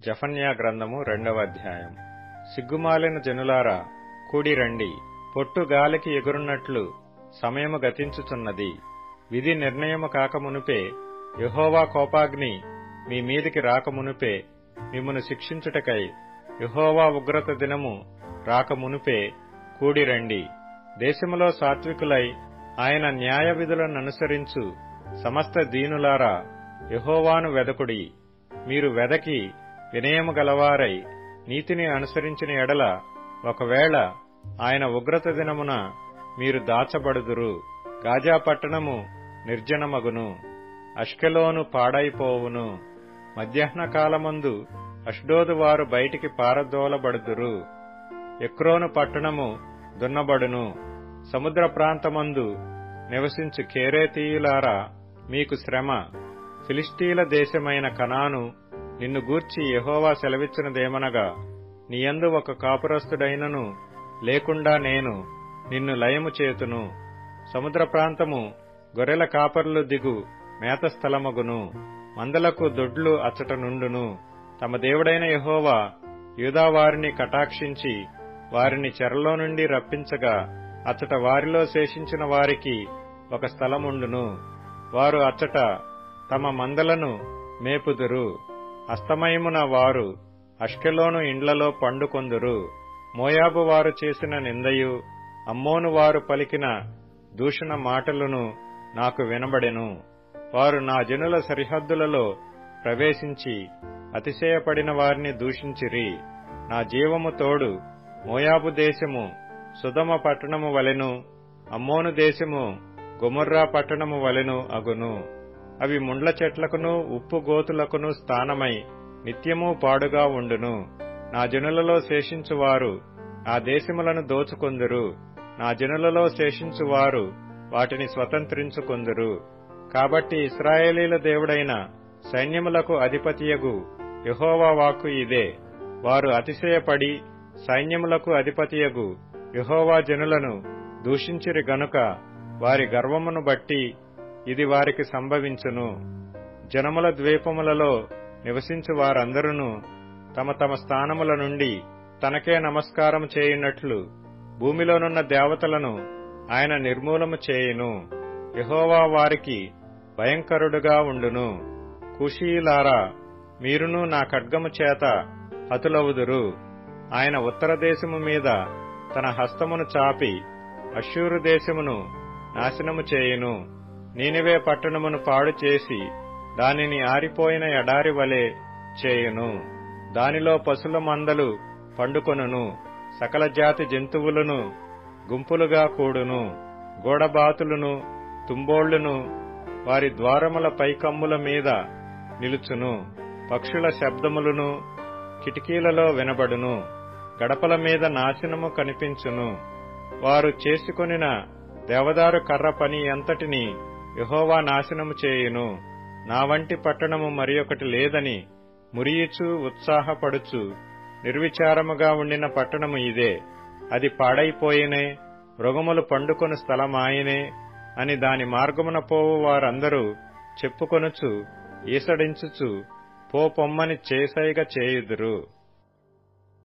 జఫన్యా గ్రంథము రెండవ అధ్యాయం సిగ్గుమాలిన జనులారా కూడి రండి పొట్టు గాలికి ఎగురున్నట్లు సమయము గతించుచున్నది విధి నిర్ణయము కాకమునుపే యహోవా కోపాగ్ని మీ మీదికి రాకమునుపే మిమ్మను శిక్షించుటకై యహోవా ఉగ్రత దినము రాకమునుపే కూడి రండి దేశములో సాత్వికులై ఆయన న్యాయ విధులను అనుసరించు సమస్త దీనులారా యహోవాను వెదకుడి మీరు వెదకి వినయము గలవారై నీతిని అనుసరించిన ఎడల ఒకవేళ ఆయన ఉగ్రత దినమున మీరు దాచబడుదురు గాజా పట్టణము నిర్జనమగును అష్కెలోను పాడైపోవును మధ్యాహ్న కాలమందు అష్డోదు వారు బయటికి పారదోలబడుదురు ఎక్రోను పట్టణము దున్నబడును సముద్ర ప్రాంతమందు నివసించు కేరేతీయులారా మీకు శ్రమ ఫిలిస్టీల దేశమైన కనాను నిన్ను గూర్చి యహోవా సెలవిచ్చినదేమనగా నీయందు ఒక కాపురస్తుడైనను లేకుండా నేను నిన్ను లయము చేతును సముద్ర ప్రాంతము గొర్రెల కాపర్లు దిగు మేత స్థలమగును మందలకు దొడ్లు అచ్చట నుండును తమ దేవుడైన యహోవా యూదావారిని కటాక్షించి వారిని చెరలో నుండి రప్పించగా అచ్చట వారిలో శేషించిన వారికి ఒక స్థలముండును వారు అచ్చట తమ మందలను మేపుదురు అస్తమయమున వారు అష్కెలోను ఇండ్లలో పండుకొందురు మోయాబు వారు చేసిన నిందయు అమ్మోను వారు పలికిన దూషణ మాటలను నాకు వినబడెను వారు నా జనుల సరిహద్దులలో ప్రవేశించి అతిశయపడిన వారిని దూషించిరి నా జీవము తోడు మోయాబు దేశము సుధమ పట్టణము వలెను అమ్మోను దేశము గుమర్రా పట్టణము వలెను అగును అవి ముండ్ల చెట్లకును ఉప్పు గోతులకును స్థానమై నిత్యము పాడుగా ఉండును నా జనులలో శేషించువారు ఆ దేశములను దోచుకొందురు నా జనులలో శేషించువారు వాటిని స్వతంత్రించుకొందురు కాబట్టి ఇస్రాయేలీల దేవుడైన సైన్యములకు అధిపతియగు యహోవా వాక్కు ఇదే వారు అతిశయపడి సైన్యములకు అధిపతియగు యహోవా జనులను దూషించిరి గనుక వారి గర్వమును బట్టి ఇది వారికి సంభవించును జనముల ద్వీపములలో నివసించు వారందరూ తమ తమ స్థానముల నుండి తనకే నమస్కారం చేయునట్లు భూమిలోనున్న దేవతలను ఆయన నిర్మూలము చేయును యహోవా వారికి భయంకరుడుగా ఉండును కుషీలారా మీరును నా ఖడ్గము చేత హతులవుదురు ఆయన ఉత్తర దేశము మీద తన హస్తమును చాపి అశ్షూరు దేశమును నాశనము చేయును నీనివే పట్టణమును పాడు చేసి దానిని ఆరిపోయిన ఎడారి వలె చేయును దానిలో పశుల మందలు పండుకొనును సకల జాతి జంతువులను గుంపులుగా కూడును గోడబాతులను తుంబోళ్లును వారి ద్వారముల పైకమ్ముల మీద నిలుచును పక్షుల శబ్దములను కిటికీలలో వినబడును గడపల మీద నాశనము కనిపించును వారు చేసుకొనిన దేవదారు కర్ర పని ఎంతటిని యహోవా నాశనము చేయును నా వంటి పట్టణము మరి ఒకటి లేదని మురియుచు ఉత్సాహపడుచు నిర్విచారముగా ఉండిన పట్టణము ఇదే అది పాడైపోయినే మృగములు పండుకొని స్థలమాయనే అని దాని మార్గమున పోవు వారందరూ చెప్పుకొనుచు ఈసడించుచు పో పొమ్మని చేసైగా చేయుదురు